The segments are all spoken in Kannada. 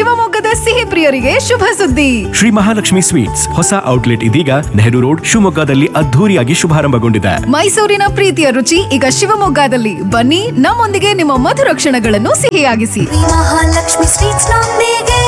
ಶಿವಮೊಗ್ಗದ ಸಿಹಿ ಪ್ರಿಯರಿಗೆ ಶುಭ ಸುದ್ದಿ ಶ್ರೀ ಮಹಾಲಕ್ಷ್ಮಿ ಸ್ವೀಟ್ಸ್ ಹೊಸ ಔಟ್ಲೆಟ್ ಇದೀಗ ನೆಹರು ರೋಡ್ ಶಿವಮೊಗ್ಗದಲ್ಲಿ ಅದ್ಧೂರಿಯಾಗಿ ಶುಭಾರಂಭಗೊಂಡಿದೆ ಮೈಸೂರಿನ ಪ್ರೀತಿಯ ರುಚಿ ಈಗ ಶಿವಮೊಗ್ಗದಲ್ಲಿ ಬನ್ನಿ ನಮ್ಮೊಂದಿಗೆ ನಿಮ್ಮ ಮಧುರ ಕ್ಷಣಗಳನ್ನು ಸಿಹಿಯಾಗಿಸಿ ಮಹಾಲಕ್ಷ್ಮಿ ಸ್ವೀಟ್ಸ್ ನೊಂದಿಗೆ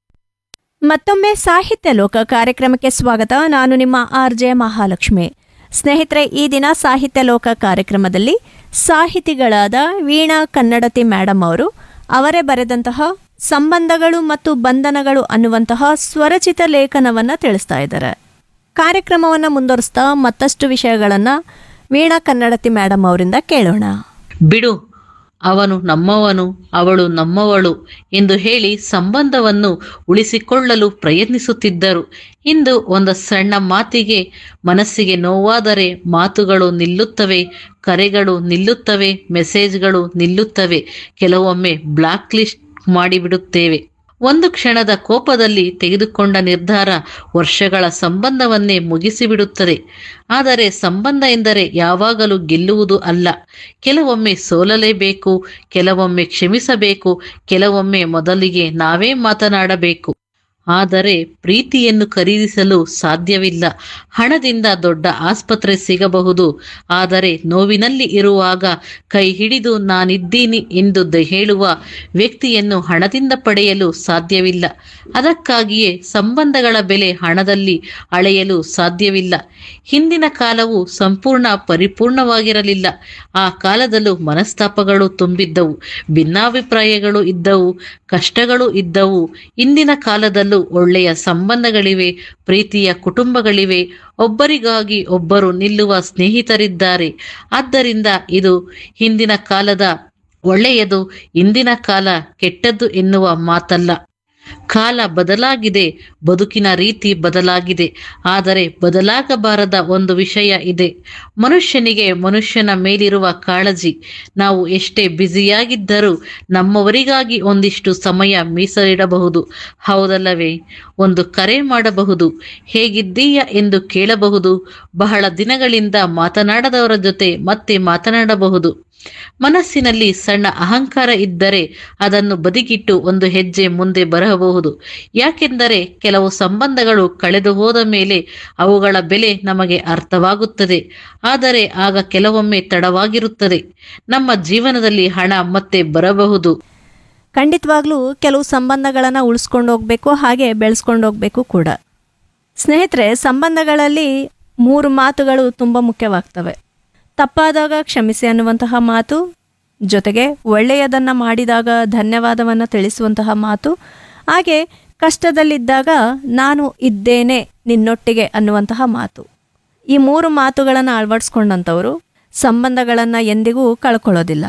ಮತ್ತೊಮ್ಮೆ ಸಾಹಿತ್ಯ ಲೋಕ ಕಾರ್ಯಕ್ರಮಕ್ಕೆ ಸ್ವಾಗತ ನಾನು ನಿಮ್ಮ ಆರ್ ಜೆ ಮಹಾಲಕ್ಷ್ಮಿ ಸ್ನೇಹಿತರೆ ಈ ದಿನ ಸಾಹಿತ್ಯ ಲೋಕ ಕಾರ್ಯಕ್ರಮದಲ್ಲಿ ಸಾಹಿತಿಗಳಾದ ವೀಣಾ ಕನ್ನಡತಿ ಮೇಡಮ್ ಅವರು ಅವರೇ ಬರೆದಂತಹ ಸಂಬಂಧಗಳು ಮತ್ತು ಬಂಧನಗಳು ಅನ್ನುವಂತಹ ಸ್ವರಚಿತ ಲೇಖನವನ್ನು ತಿಳಿಸ್ತಾ ಇದ್ದಾರೆ ಕಾರ್ಯಕ್ರಮವನ್ನು ಮುಂದುವರಿಸ್ತಾ ಮತ್ತಷ್ಟು ವಿಷಯಗಳನ್ನು ವೀಣಾ ಕನ್ನಡತಿ ಮೇಡಮ್ ಅವರಿಂದ ಕೇಳೋಣ ಬಿಡು ಅವನು ನಮ್ಮವನು ಅವಳು ನಮ್ಮವಳು ಎಂದು ಹೇಳಿ ಸಂಬಂಧವನ್ನು ಉಳಿಸಿಕೊಳ್ಳಲು ಪ್ರಯತ್ನಿಸುತ್ತಿದ್ದರು ಇಂದು ಒಂದು ಸಣ್ಣ ಮಾತಿಗೆ ಮನಸ್ಸಿಗೆ ನೋವಾದರೆ ಮಾತುಗಳು ನಿಲ್ಲುತ್ತವೆ ಕರೆಗಳು ನಿಲ್ಲುತ್ತವೆ ಮೆಸೇಜ್ಗಳು ನಿಲ್ಲುತ್ತವೆ ಕೆಲವೊಮ್ಮೆ ಬ್ಲಾಕ್ ಲಿಸ್ಟ್ ಮಾಡಿಬಿಡುತ್ತೇವೆ ಒಂದು ಕ್ಷಣದ ಕೋಪದಲ್ಲಿ ತೆಗೆದುಕೊಂಡ ನಿರ್ಧಾರ ವರ್ಷಗಳ ಸಂಬಂಧವನ್ನೇ ಮುಗಿಸಿಬಿಡುತ್ತದೆ ಆದರೆ ಸಂಬಂಧ ಎಂದರೆ ಯಾವಾಗಲೂ ಗೆಲ್ಲುವುದು ಅಲ್ಲ ಕೆಲವೊಮ್ಮೆ ಸೋಲಲೇಬೇಕು ಕೆಲವೊಮ್ಮೆ ಕ್ಷಮಿಸಬೇಕು ಕೆಲವೊಮ್ಮೆ ಮೊದಲಿಗೆ ನಾವೇ ಮಾತನಾಡಬೇಕು ಆದರೆ ಪ್ರೀತಿಯನ್ನು ಖರೀದಿಸಲು ಸಾಧ್ಯವಿಲ್ಲ ಹಣದಿಂದ ದೊಡ್ಡ ಆಸ್ಪತ್ರೆ ಸಿಗಬಹುದು ಆದರೆ ನೋವಿನಲ್ಲಿ ಇರುವಾಗ ಕೈ ಹಿಡಿದು ನಾನಿದ್ದೀನಿ ಎಂದು ದ- ಹೇಳುವ ವ್ಯಕ್ತಿಯನ್ನು ಹಣದಿಂದ ಪಡೆಯಲು ಸಾಧ್ಯವಿಲ್ಲ ಅದಕ್ಕಾಗಿಯೇ ಸಂಬಂಧಗಳ ಬೆಲೆ ಹಣದಲ್ಲಿ ಅಳೆಯಲು ಸಾಧ್ಯವಿಲ್ಲ ಹಿಂದಿನ ಕಾಲವು ಸಂಪೂರ್ಣ ಪರಿಪೂರ್ಣವಾಗಿರಲಿಲ್ಲ ಆ ಕಾಲದಲ್ಲೂ ಮನಸ್ತಾಪಗಳು ತುಂಬಿದ್ದವು ಭಿನ್ನಾಭಿಪ್ರಾಯಗಳು ಇದ್ದವು ಕಷ್ಟಗಳು ಇದ್ದವು ಇಂದಿನ ಕಾಲದಲ್ಲೂ ಒಳ್ಳೆಯ ಸಂಬಂಧಗಳಿವೆ ಪ್ರೀತಿಯ ಕುಟುಂಬಗಳಿವೆ ಒಬ್ಬರಿಗಾಗಿ ಒಬ್ಬರು ನಿಲ್ಲುವ ಸ್ನೇಹಿತರಿದ್ದಾರೆ ಆದ್ದರಿಂದ ಇದು ಹಿಂದಿನ ಕಾಲದ ಒಳ್ಳೆಯದು ಇಂದಿನ ಕಾಲ ಕೆಟ್ಟದ್ದು ಎನ್ನುವ ಮಾತಲ್ಲ ಕಾಲ ಬದಲಾಗಿದೆ ಬದುಕಿನ ರೀತಿ ಬದಲಾಗಿದೆ ಆದರೆ ಬದಲಾಗಬಾರದ ಒಂದು ವಿಷಯ ಇದೆ ಮನುಷ್ಯನಿಗೆ ಮನುಷ್ಯನ ಮೇಲಿರುವ ಕಾಳಜಿ ನಾವು ಎಷ್ಟೇ ಬ್ಯುಸಿಯಾಗಿದ್ದರೂ ನಮ್ಮವರಿಗಾಗಿ ಒಂದಿಷ್ಟು ಸಮಯ ಮೀಸಲಿಡಬಹುದು ಹೌದಲ್ಲವೇ ಒಂದು ಕರೆ ಮಾಡಬಹುದು ಹೇಗಿದ್ದೀಯ ಎಂದು ಕೇಳಬಹುದು ಬಹಳ ದಿನಗಳಿಂದ ಮಾತನಾಡದವರ ಜೊತೆ ಮತ್ತೆ ಮಾತನಾಡಬಹುದು ಮನಸ್ಸಿನಲ್ಲಿ ಸಣ್ಣ ಅಹಂಕಾರ ಇದ್ದರೆ ಅದನ್ನು ಬದಿಗಿಟ್ಟು ಒಂದು ಹೆಜ್ಜೆ ಮುಂದೆ ಬರಬಹುದು ಯಾಕೆಂದರೆ ಕೆಲವು ಸಂಬಂಧಗಳು ಕಳೆದು ಹೋದ ಮೇಲೆ ಅವುಗಳ ಬೆಲೆ ನಮಗೆ ಅರ್ಥವಾಗುತ್ತದೆ ಆದರೆ ಆಗ ಕೆಲವೊಮ್ಮೆ ತಡವಾಗಿರುತ್ತದೆ ನಮ್ಮ ಜೀವನದಲ್ಲಿ ಹಣ ಮತ್ತೆ ಬರಬಹುದು ಖಂಡಿತವಾಗ್ಲೂ ಕೆಲವು ಸಂಬಂಧಗಳನ್ನು ಉಳಿಸ್ಕೊಂಡು ಹೋಗಬೇಕು ಹಾಗೆ ಬೆಳೆಸ್ಕೊಂಡು ಹೋಗಬೇಕು ಕೂಡ ಸ್ನೇಹಿತರೆ ಸಂಬಂಧಗಳಲ್ಲಿ ಮೂರು ಮಾತುಗಳು ತುಂಬ ಮುಖ್ಯವಾಗ್ತವೆ ತಪ್ಪಾದಾಗ ಕ್ಷಮಿಸಿ ಅನ್ನುವಂತಹ ಮಾತು ಜೊತೆಗೆ ಒಳ್ಳೆಯದನ್ನು ಮಾಡಿದಾಗ ಧನ್ಯವಾದವನ್ನು ತಿಳಿಸುವಂತಹ ಮಾತು ಹಾಗೆ ಕಷ್ಟದಲ್ಲಿದ್ದಾಗ ನಾನು ಇದ್ದೇನೆ ನಿನ್ನೊಟ್ಟಿಗೆ ಅನ್ನುವಂತಹ ಮಾತು ಈ ಮೂರು ಮಾತುಗಳನ್ನು ಅಳವಡಿಸ್ಕೊಂಡಂಥವರು ಸಂಬಂಧಗಳನ್ನು ಎಂದಿಗೂ ಕಳ್ಕೊಳ್ಳೋದಿಲ್ಲ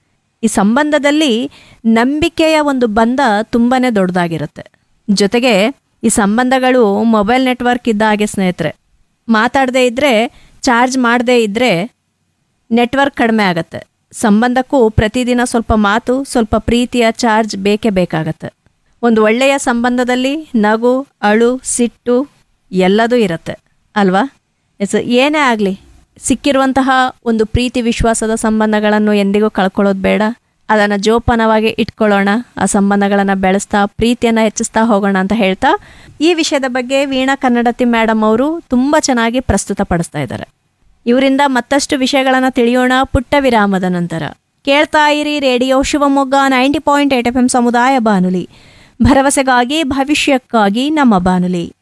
ಈ ಸಂಬಂಧದಲ್ಲಿ ನಂಬಿಕೆಯ ಒಂದು ಬಂಧ ತುಂಬಾ ದೊಡ್ಡದಾಗಿರುತ್ತೆ ಜೊತೆಗೆ ಈ ಸಂಬಂಧಗಳು ಮೊಬೈಲ್ ನೆಟ್ವರ್ಕ್ ಇದ್ದ ಹಾಗೆ ಸ್ನೇಹಿತರೆ ಮಾತಾಡದೇ ಇದ್ದರೆ ಚಾರ್ಜ್ ಮಾಡದೇ ಇದ್ದರೆ ನೆಟ್ವರ್ಕ್ ಕಡಿಮೆ ಆಗುತ್ತೆ ಸಂಬಂಧಕ್ಕೂ ಪ್ರತಿದಿನ ಸ್ವಲ್ಪ ಮಾತು ಸ್ವಲ್ಪ ಪ್ರೀತಿಯ ಚಾರ್ಜ್ ಬೇಕೇ ಬೇಕಾಗತ್ತೆ ಒಂದು ಒಳ್ಳೆಯ ಸಂಬಂಧದಲ್ಲಿ ನಗು ಅಳು ಸಿಟ್ಟು ಎಲ್ಲದೂ ಇರುತ್ತೆ ಅಲ್ವಾ ಎಸ್ ಏನೇ ಆಗಲಿ ಸಿಕ್ಕಿರುವಂತಹ ಒಂದು ಪ್ರೀತಿ ವಿಶ್ವಾಸದ ಸಂಬಂಧಗಳನ್ನು ಎಂದಿಗೂ ಕಳ್ಕೊಳ್ಳೋದು ಬೇಡ ಅದನ್ನು ಜೋಪಾನವಾಗಿ ಇಟ್ಕೊಳ್ಳೋಣ ಆ ಸಂಬಂಧಗಳನ್ನು ಬೆಳೆಸ್ತಾ ಪ್ರೀತಿಯನ್ನು ಹೆಚ್ಚಿಸ್ತಾ ಹೋಗೋಣ ಅಂತ ಹೇಳ್ತಾ ಈ ವಿಷಯದ ಬಗ್ಗೆ ವೀಣಾ ಕನ್ನಡತಿ ಮೇಡಮ್ ಅವರು ತುಂಬ ಚೆನ್ನಾಗಿ ಪ್ರಸ್ತುತಪಡಿಸ್ತಾ ಇದ್ದಾರೆ ಇವರಿಂದ ಮತ್ತಷ್ಟು ವಿಷಯಗಳನ್ನು ತಿಳಿಯೋಣ ಪುಟ್ಟ ವಿರಾಮದ ನಂತರ ಕೇಳ್ತಾ ಇರಿ radio Shivamogga ninety point eight F M ಸಮುದಾಯ ಬಾನುಲಿ ಭರವಸೆಗಾಗಿ ಭವಿಷ್ಯಕ್ಕಾಗಿ ನಮ್ಮ ಬಾನುಲಿ